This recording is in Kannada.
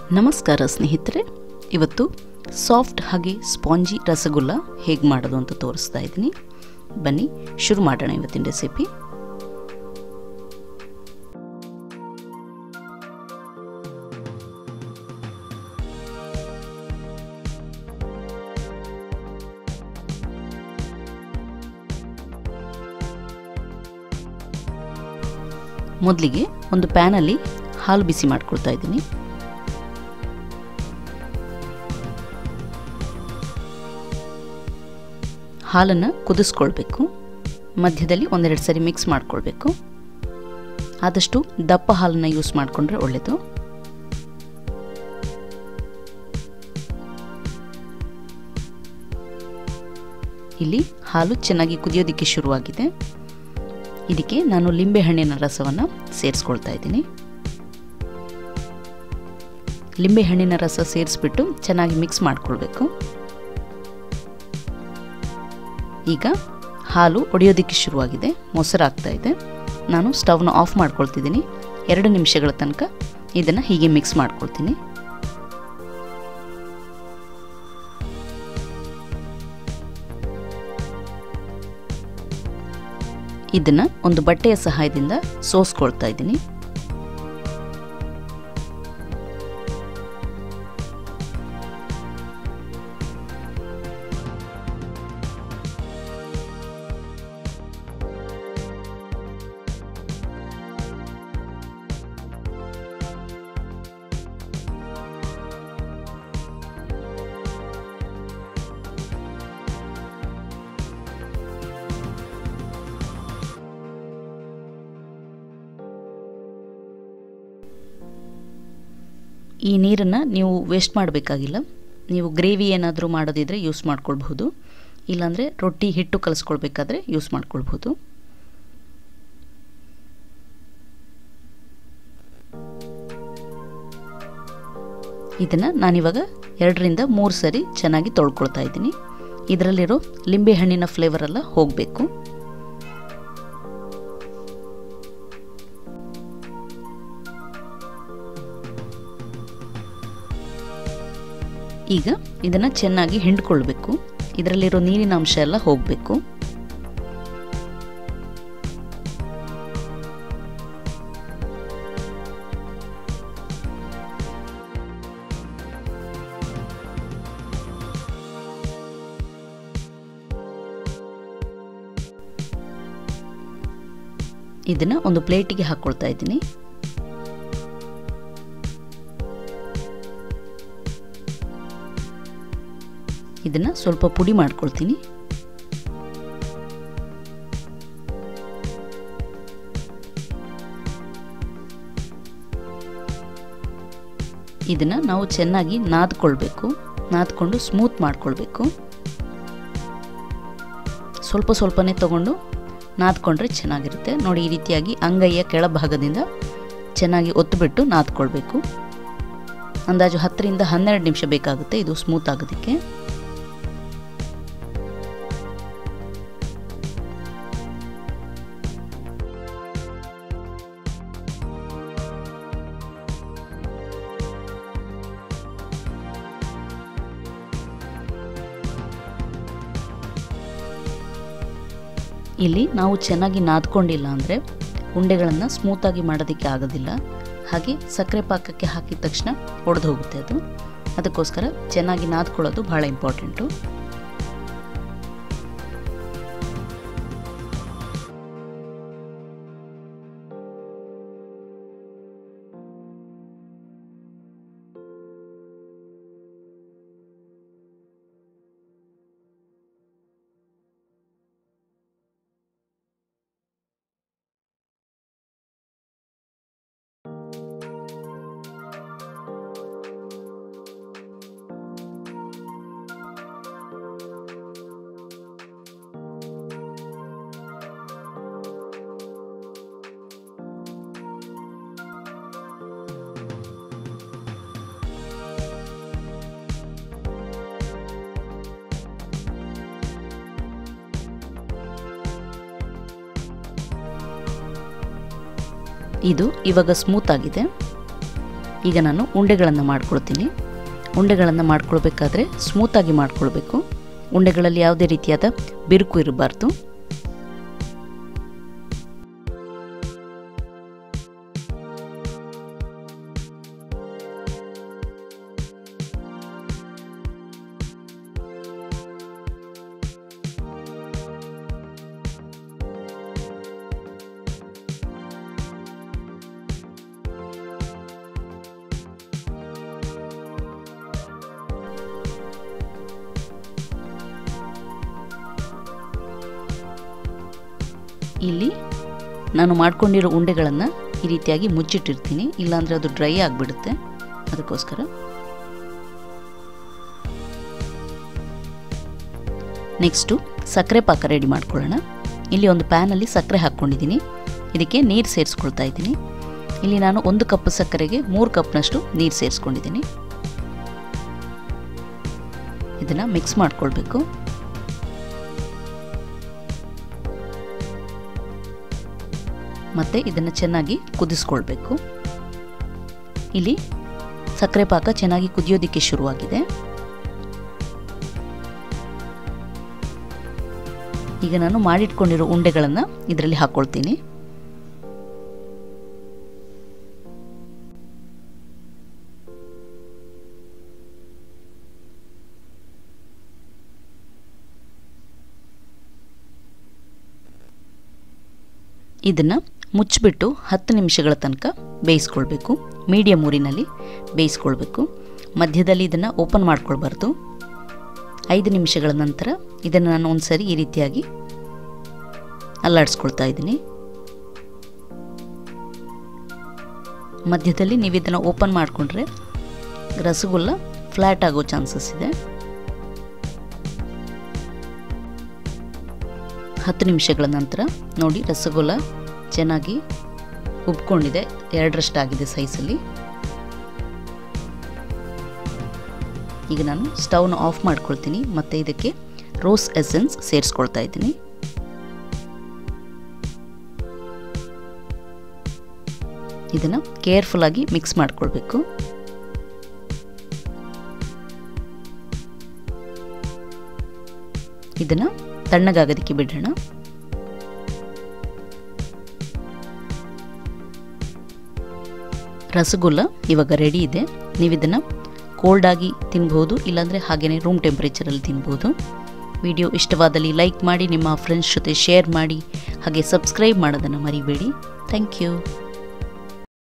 ನಮಸ್ಕಾರ ಸ್ನೇಹಿತರೆ ಇವತ್ತು ಸಾಫ್ಟ್ ಹಾಗೆ ಸ್ಪಾಂಜಿ ರಸಗುಲ್ಲ ಹೇಗೆ ಮಾಡೋದು ಅಂತ ತೋರಿಸ್ತಾ ಇದ್ದೀನಿ ಬನ್ನಿ ಶುರು ಮಾಡೋಣ ಇವತ್ತಿನ ರೆಸಿಪಿ ಮೊದಲಿಗೆ ಒಂದು ಪ್ಯಾನಲ್ಲಿ ಹಾಲು ಬಿಸಿ ಮಾಡ್ಕೊಳ್ತಾ ಇದ್ದೀನಿ ಹಾಲನ್ನು ಕುದಿಸ್ಕೊಳ್ಬೇಕು ಮಧ್ಯದಲ್ಲಿ ಒಂದೆರಡು ಸರಿ ಮಿಕ್ಸ್ ಮಾಡ್ಕೊಳ್ಬೇಕು ಆದಷ್ಟು ದಪ್ಪ ಹಾಲನ್ನು ಯೂಸ್ ಮಾಡಿಕೊಂಡ್ರೆ ಒಳ್ಳೆಯದು ಇಲ್ಲಿ ಹಾಲು ಚೆನ್ನಾಗಿ ಕುದಿಯೋದಕ್ಕೆ ಶುರುವಾಗಿದೆ ಇದಕ್ಕೆ ನಾನು ಲಿಂಬೆಹಣ್ಣಿನ ರಸವನ್ನು ಸೇರಿಸ್ಕೊಳ್ತಾ ಇದ್ದೀನಿ ಲಿಂಬೆಹಣ್ಣಿನ ರಸ ಸೇರಿಸ್ಬಿಟ್ಟು ಚೆನ್ನಾಗಿ ಮಿಕ್ಸ್ ಮಾಡ್ಕೊಳ್ಬೇಕು ಈಗ ಹಾಲು ಒಡೆಯೋದಕ್ಕೆ ಶುರುವಾಗಿದೆ ಮೊಸರಾಗ್ತಾ ಇದೆ ನಾನು ಸ್ಟವ್ನ ಆಫ್ ಮಾಡ್ಕೊಳ್ತಿದ್ದೀನಿ ಎರಡು ನಿಮಿಷಗಳ ತನಕ ಇದನ್ನು ಹೀಗೆ ಮಿಕ್ಸ್ ಮಾಡ್ಕೊಳ್ತೀನಿ ಇದನ್ನು ಒಂದು ಬಟ್ಟೆಯ ಸಹಾಯದಿಂದ ಸೋಸ್ಕೊಳ್ತಾ ಇದ್ದೀನಿ ಈ ನೀರನ್ನು ನೀವು ವೇಸ್ಟ್ ಮಾಡಬೇಕಾಗಿಲ್ಲ ನೀವು ಗ್ರೇವಿ ಏನಾದರೂ ಮಾಡೋದಿದ್ರೆ ಯೂಸ್ ಮಾಡ್ಕೊಳ್ಬಹುದು ಇಲ್ಲಾಂದರೆ ರೊಟ್ಟಿ ಹಿಟ್ಟು ಕಲಿಸ್ಕೊಳ್ಬೇಕಾದ್ರೆ ಯೂಸ್ ಮಾಡ್ಕೊಳ್ಬಹುದು ಇದನ್ನು ನಾನಿವಾಗ ಎರಡರಿಂದ ಮೂರು ಸರಿ ಚೆನ್ನಾಗಿ ತೊಳ್ಕೊಳ್ತಾ ಇದ್ದೀನಿ ಇದರಲ್ಲಿರೋ ಲಿಂಬೆಹಣ್ಣಿನ ಫ್ಲೇವರ್ ಎಲ್ಲ ಹೋಗಬೇಕು ಈಗ ಇದನ್ನು ಚೆನ್ನಾಗಿ ಹಿಂಡ್ಕೊಳ್ಬೇಕು ಇದರಲ್ಲಿರೋ ನೀರಿನ ಅಂಶ ಎಲ್ಲ ಹೋಗಬೇಕು ಇದನ್ನು ಒಂದು ಪ್ಲೇಟಿಗೆ ಹಾಕ್ಕೊಳ್ತಾ ಇದ್ದೀನಿ ಇದನ್ನು ಸ್ವಲ್ಪ ಪುಡಿ ಮಾಡ್ಕೊಳ್ತೀನಿ ಇದನ್ನು ನಾವು ಚೆನ್ನಾಗಿ ನಾದ್ಕೊಳ್ಬೇಕು ನಾದ್ಕೊಂಡು ಸ್ಮೂತ್ ಮಾಡ್ಕೊಳ್ಬೇಕು ಸ್ವಲ್ಪ ಸ್ವಲ್ಪನೇ ತಗೊಂಡು ನಾದ್ಕೊಂಡ್ರೆ ಚೆನ್ನಾಗಿರುತ್ತೆ ನೋಡಿ ಈ ರೀತಿಯಾಗಿ ಅಂಗೈಯ ಕೆಳಭಾಗದಿಂದ ಚೆನ್ನಾಗಿ ಒತ್ತುಬಿಟ್ಟು ನಾದ್ಕೊಳ್ಬೇಕು ಅಂದಾಜು ಹತ್ತರಿಂದ ಹನ್ನೆರಡು ನಿಮಿಷ ಬೇಕಾಗುತ್ತೆ ಇದು ಸ್ಮೂತ್ ಆಗೋದಕ್ಕೆ ಇಲ್ಲಿ ನಾವು ಚೆನ್ನಾಗಿ ನಾದ್ಕೊಂಡಿಲ್ಲ ಅಂದರೆ ಉಂಡೆಗಳನ್ನು ಸ್ಮೂತಾಗಿ ಮಾಡೋದಕ್ಕೆ ಆಗೋದಿಲ್ಲ ಹಾಗೆ ಸಕ್ಕರೆ ಪಾಕಕ್ಕೆ ಹಾಕಿದ ತಕ್ಷಣ ಒಡೆದು ಹೋಗುತ್ತೆ ಅದು ಅದಕ್ಕೋಸ್ಕರ ಚೆನ್ನಾಗಿ ನಾದ್ಕೊಳ್ಳೋದು ಭಾಳ ಇಂಪಾರ್ಟೆಂಟು ಇದು ಇವಾಗ ಸ್ಮೂತ್ ಆಗಿದೆ ಈಗ ನಾನು ಉಂಡೆಗಳನ್ನು ಮಾಡ್ಕೊಳ್ತೀನಿ ಉಂಡೆಗಳನ್ನು ಮಾಡ್ಕೊಳ್ಬೇಕಾದ್ರೆ ಸ್ಮೂತಾಗಿ ಮಾಡ್ಕೊಳ್ಬೇಕು ಉಂಡೆಗಳಲ್ಲಿ ಯಾವುದೇ ರೀತಿಯಾದ ಬಿರುಕು ಇರಬಾರ್ದು ಇಲ್ಲಿ ನಾನು ಮಾಡ್ಕೊಂಡಿರೋ ಉಂಡೆಗಳನ್ನು ಈ ರೀತಿಯಾಗಿ ಮುಚ್ಚಿಟ್ಟಿರ್ತೀನಿ ಇಲ್ಲಾಂದರೆ ಅದು ಡ್ರೈ ಆಗಿಬಿಡುತ್ತೆ ಅದಕ್ಕೋಸ್ಕರ ನೆಕ್ಸ್ಟು ಸಕ್ಕರೆ ಪಾಕ ರೆಡಿ ಮಾಡ್ಕೊಳ್ಳೋಣ ಇಲ್ಲಿ ಒಂದು ಪ್ಯಾನಲ್ಲಿ ಸಕ್ಕರೆ ಹಾಕ್ಕೊಂಡಿದ್ದೀನಿ ಇದಕ್ಕೆ ನೀರು ಸೇರಿಸ್ಕೊಳ್ತಾ ಇದ್ದೀನಿ ಇಲ್ಲಿ ನಾನು ಒಂದು ಕಪ್ ಸಕ್ಕರೆಗೆ ಮೂರು ಕಪ್ನಷ್ಟು ನೀರು ಸೇರಿಸ್ಕೊಂಡಿದ್ದೀನಿ ಇದನ್ನು ಮಿಕ್ಸ್ ಮಾಡ್ಕೊಳ್ಬೇಕು ಮತ್ತು ಇದನ್ನು ಚೆನ್ನಾಗಿ ಕುದಿಸ್ಕೊಳ್ಬೇಕು ಇಲ್ಲಿ ಸಕ್ಕರೆ ಪಾಕ ಚೆನ್ನಾಗಿ ಕುದಿಯೋದಕ್ಕೆ ಶುರುವಾಗಿದೆ ಈಗ ನಾನು ಮಾಡಿಟ್ಕೊಂಡಿರೋ ಉಂಡೆಗಳನ್ನು ಇದರಲ್ಲಿ ಹಾಕ್ಕೊಳ್ತೀನಿ ಇದನ್ನು ಮುಚ್ಚಿಬಿಟ್ಟು ಹತ್ತು ನಿಮಿಷಗಳ ತನಕ ಬೇಯಿಸ್ಕೊಳ್ಬೇಕು ಮೀಡಿಯಮ್ ಊರಿನಲ್ಲಿ ಬೇಯಿಸ್ಕೊಳ್ಬೇಕು ಮಧ್ಯದಲ್ಲಿ ಇದನ್ನು ಓಪನ್ ಮಾಡ್ಕೊಳ್ಬಾರ್ದು ಐದು ನಿಮಿಷಗಳ ನಂತರ ಇದನ್ನು ನಾನು ಒಂದು ಸರಿ ಈ ರೀತಿಯಾಗಿ ಅಲ್ಲಾಡಿಸ್ಕೊಳ್ತಾ ಇದ್ದೀನಿ ಮಧ್ಯದಲ್ಲಿ ನೀವು ಇದನ್ನು ಓಪನ್ ಮಾಡಿಕೊಂಡ್ರೆ ರಸಗುಲ್ಲ ಫ್ಲ್ಯಾಟ್ ಆಗೋ ಚಾನ್ಸಸ್ ಇದೆ ಹತ್ತು ನಿಮಿಷಗಳ ನಂತರ ನೋಡಿ ರಸಗುಲ್ಲ ಚೆನ್ನಾಗಿ ಉಬ್ಕೊಂಡಿದೆ ಎರಡರಷ್ಟಾಗಿದೆ ಸೈಜಲ್ಲಿ ಈಗ ನಾನು ಸ್ಟವ್ನ ಆಫ್ ಮಾಡ್ಕೊಳ್ತೀನಿ ಮತ್ತು ಇದಕ್ಕೆ ರೋಸ್ ಎಸೆನ್ಸ್ ಸೇರಿಸ್ಕೊಳ್ತಾ ಇದ್ದೀನಿ ಇದನ್ನು ಕೇರ್ಫುಲ್ಲಾಗಿ ಮಿಕ್ಸ್ ಮಾಡ್ಕೊಳ್ಬೇಕು ಇದನ್ನು ತಣ್ಣಗಾಗೋದಕ್ಕೆ ಬಿಡೋಣ ರಸಗುಲ್ಲ ಇವಾಗ ರೆಡಿ ಇದೆ ನೀವು ಇದನ್ನು ಕೋಲ್ಡಾಗಿ ತಿನ್ಬೋದು ಇಲ್ಲಾಂದರೆ ಹಾಗೆಯೇ ರೂಮ್ ಟೆಂಪ್ರೇಚರಲ್ಲಿ ತಿನ್ಬೋದು ವಿಡಿಯೋ ಇಷ್ಟವಾದಲ್ಲಿ ಲೈಕ್ ಮಾಡಿ ನಿಮ್ಮ ಫ್ರೆಂಡ್ಸ್ ಜೊತೆ ಶೇರ್ ಮಾಡಿ ಹಾಗೆ ಸಬ್ಸ್ಕ್ರೈಬ್ ಮಾಡೋದನ್ನು ಮರಿಬೇಡಿ ಥ್ಯಾಂಕ್ ಯು